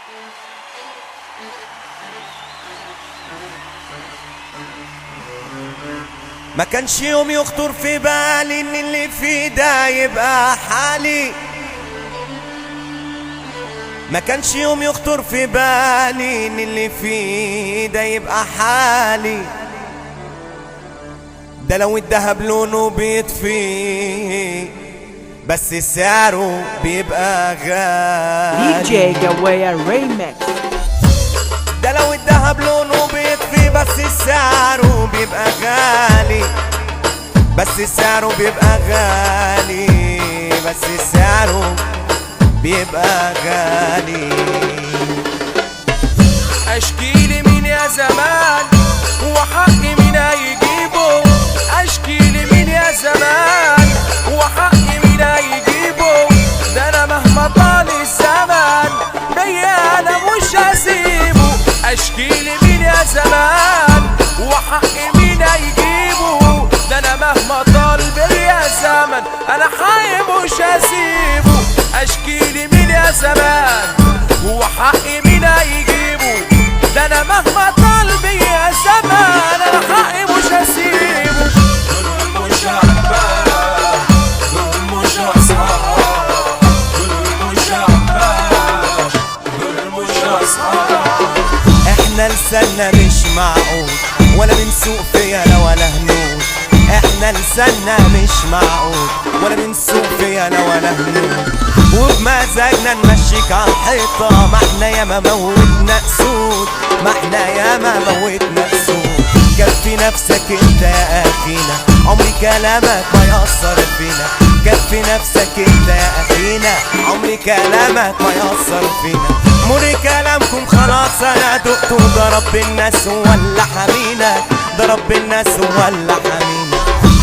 ما كانش يوم يخطر في بالي ان اللي في ده يبقى حالي ما كانش يوم يخطر في بالي ان اللي في ده يبقى حالي ده لو الدهب لونه بيطفي بس سعره بيبقى غالي DJ Gawaya Remix ده لو الدهب لونه بيطفي بس سعره بيبقى غالي بس سعره بيبقى غالي بس سعره بيبقى غالي اشكيلي مين يا زمان وحقي مين هيجيبه اشكيلي مين يا زمان وحقي مين هيجيبه ده انا مهما طال الزمن بيا انا مش هسيبه اشكيلي مين يا زمان وحقي مين هيجيبه ده انا مهما طال بيا زمن انا حي مش هسيبه اشكيلي مين يا زمان وحقي مين هيجيبه ده انا مهما طال بيا زمان انا حقي مش هسيبه دول مش احباب دول مش اصحاب دول مش احباب دول مش اصحاب احنا لساننا مش معقول ولا بنسوق فينا ولا هنود احنا لساننا مش معقول ولا بنسوق فينا ولا هنود وبمزاجنا نمشيك على الحيطة ما احنا ياما موتنا اسود ما احنا ياما موتنا اسود كفي نفسك انت يا اخينا عمري كلامك ما يأثر فينا كفي نفسك انت يا اخينا عمري كلامك ما يأثر فينا مر كلامكم خلاص انا دقته ده رب الناس ولا حمينا ده رب الناس ولا حمينا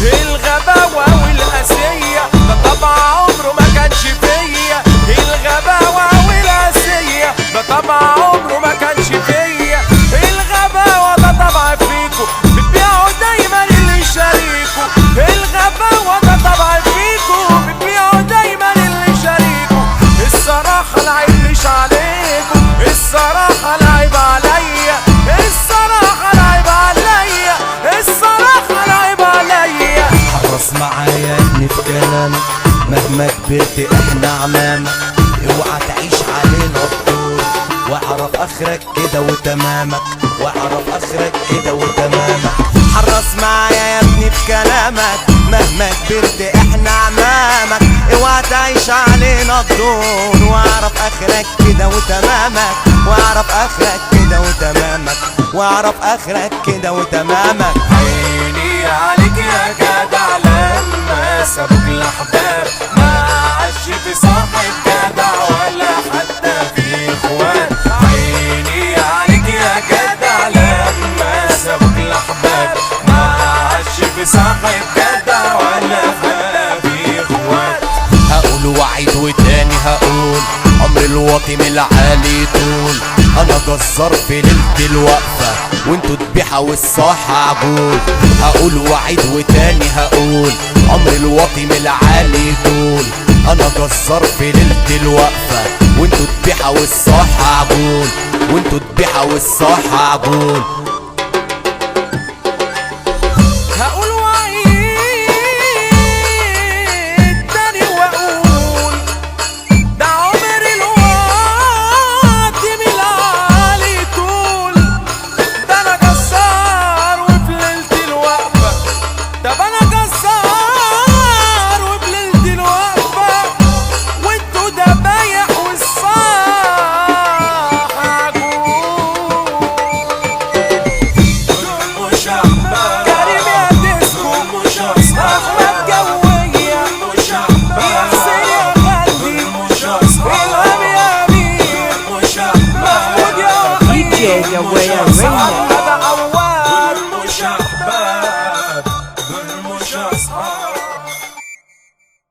الغباوة والقاسية ده طبع عمره ما كانش فيا الغباوة والقاسية ده طبع عمره ما كانش فيا الغباوة ده طبع فيكو بتبيعوا دايما اللي يشاريكوا الغباوة ده طبع فيكو بتبيعوا دايما اللي يشاريكوا الصراحة العيب مش عليكم الصراحة العيب عليا الصراحة العيب عليا الصراحة العيب عليا حرص معايا يا ابني في كلامك مهما كبرت احنا عمامك اوعى تعيش علينا الدور واعرف اخرك كده وتمامك واعرف اخرك كده وتمامك حرص معايا يا ابني في كلامك مهما كبرت احنا عمامك اوعى تعيش علينا الدور واعرف اخرك كده وتمامك واعرف اخرك كده وتمامك واعرف اخرك كده وتمامك عيني عليك يا جدع لما سابك الاحباب ما عادش في صاحب جدع ولا حتى في اخوان عيني عليك يا جدع لما سابك الاحباب ما عادش في صاحب جدع ولا حتى في اخوان هقول وعيد وتاني هقول عمر الواطي من العالي طول انا جزار في ليلة الوقفة وانتوا تبيحة والصاحة عجول هقول وعيد وتاني هقول عمر الواطي من العالي طول انا جزار في ليلة الوقفة وانتوا تبيحة والصاحة عجول وانتوا تبيحة والصاحة عجول